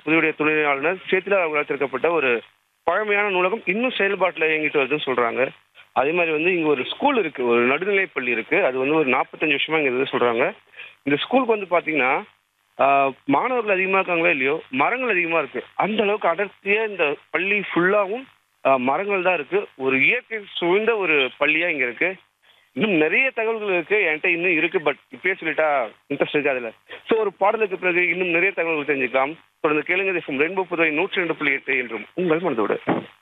புதுவுடைய துணை ஆளுநர் சேத்திலால் அவர்களால் திறக்கப்பட்ட ஒரு பழமையான நூலகம் இன்னும் செயல்பாட்டில் இயங்கிட்டு வருதுன்னு சொல்றாங்க அதே மாதிரி வந்து இங்க ஒரு ஸ்கூல் இருக்கு ஒரு நடுநிலைப் பள்ளி இருக்கு அது வந்து ஒரு நாற்பத்தஞ்சு வருஷமா இங்க இருக்குது சொல்றாங்க இந்த ஸ்கூலுக்கு வந்து பாத்தீங்கன்னா ஆஹ், மாணவர்கள் அதிகமா இருக்காங்களோ இல்லையோ மரங்கள் அதிகமா இருக்கு அந்த அளவுக்கு அடர்த்தியா இந்த பள்ளி ஃபுல்லாவும் மரங்கள் தான் இருக்கு ஒரு இயற்கை சூழ்ந்த ஒரு பள்ளியா இங்க இருக்கு இன்னும் நிறைய தகவல்கள் இருக்கு என்கிட்ட இன்னும் இருக்கு பட் இப்பயே சொல்லிட்டா இன்ட்ரெஸ்ட் இருக்கு அதுல ஸோ ஒரு பாடலுக்கு பிறகு இன்னும் நிறைய தகவல்கள் தெரிஞ்சுக்கலாம் தொடர்ந்து கேளுங்க ரெயின்போ புதுவை நூற்றி ரெண்டு புள்ளி எட்டு என்றும் உங்கள் மனதோடு